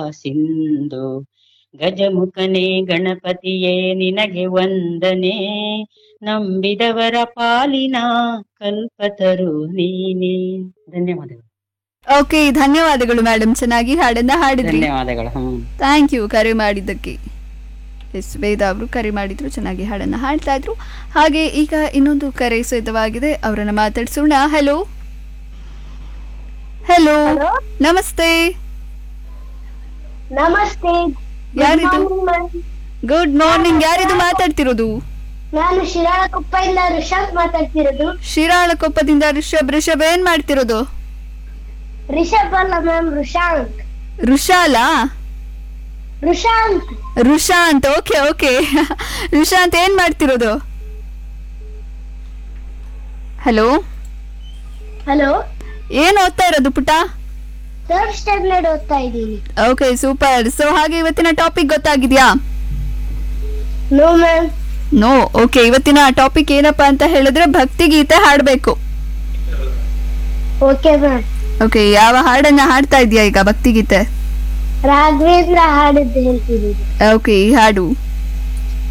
ಸಿಂಧು ಗಜಮುಖನೇ ಗಣಪತಿಯೇ ನಿನಗೆ ವಂದನೆ ನಂಬಿದವರ ಪಾಲಿನ ಕಲ್ಪತರು ನೀನೇ ಧನ್ಯವಾದಗಳು ಓಕೆ ಧನ್ಯವಾದಗಳು ಮೇಡಮ್ ಚೆನ್ನಾಗಿ ಹಾಡನ್ನ ಹಾಡಿದ್ರಿ ಧನ್ಯವಾದಗಳು ಹ್ಮ್ ಥ್ಯಾಂಕ್ ಯು ಕರೆ ಮಾಡಿದ್ದಕ್ಕೆ ಎಸ್ ವೇದ ಅವರು ಕರೆ ಮಾಡಿದ್ರು ಚೆನ್ನಾಗಿ ಹಾಡನ್ನ ಹಾಡ್ತಾ ಇದ್ರು ಹಾಗೆ ಈಗ ಇನ್ನೊಂದು ಕರೆ ಸಿದ್ಧವಾಗಿದೆ ಅವರನ್ನ ಮಾತಾಡ್ಸೋಣ ಹಲೋ ಹಲೋ Hello? ನಮಸ್ತೆ ನಮಸ್ತೆ ಯಾರಿದು? Good morning, ma'am. Good morning ಯಾರಿದು ಮಾತಾಡ್ತಿರೋದು ನಾನು ಶಿರಾಳಕೊಪ್ಪದಿಂದ ಋಷಾಂತ್ ಮಾತಾಡ್ತಿರೋದು ಶಿರಾಳಕೊಪ್ಪದಿಂದ ರಿಷಬ್ ರಿಷಬ್ ಏನ್ ಮಾಡ್ತಿರೋದು ರಿಷಬ್ ಅಲ್ಲ ಮ್ಯಾಮ್ ಋಷಾಂತ್ ಋಷಾಲಾ ಋಷಾಂತ್ ಋಷಾಂತ್ ಓಕೆ ಓಕೆ ಋಷಾಂತ್ ಏನ್ ಮಾಡ್ತಿರೋದು ಹಲೋ ಹಲೋ ಏನ್ ಓದ್ತಾ ಇರೋದು ಪುಟ ಥರ್ಡ್ ಸ್ಟ್ಯಾಂಡರ್ಡ್ ಓದ್ತಾ ಇದ್ದೀನಿ ಓಕೆ ಸೂಪರ್ ಸೊ ಹಾಗೆ ಇವತ್ತಿನ ಟಾಪಿಕ್ ಗೊತ್ತಾಗಿದ್ಯಾ ನೋ ಮ್ಯಾಮ್ ನೋ ಓಕೆ ಇವತ್ತಿನ ಟಾಪಿಕ್ ಏನಪ್ಪಾ ಅಂತ ಹೇಳಿದ್ರೆ ಭಕ್ತಿಗೀತೆ ಹಾಡ್ಬೇಕು ಓಕೆ ಮ್ಯಾಮ್ ಓಕೆ ಯಾವ ಹಾಡನ್ನ ಹಾಡ್ತಾ ಇದೀಯಾ ಈಗ ಭಕ್ತಿಗೀತೆ ರಾಘವೇಂದ್ರ ಹಾಡಿದ್ದು ಹೇಳ್ತಿದ್ದೀನಿ ಓಕೆ ಈ ಹಾಡು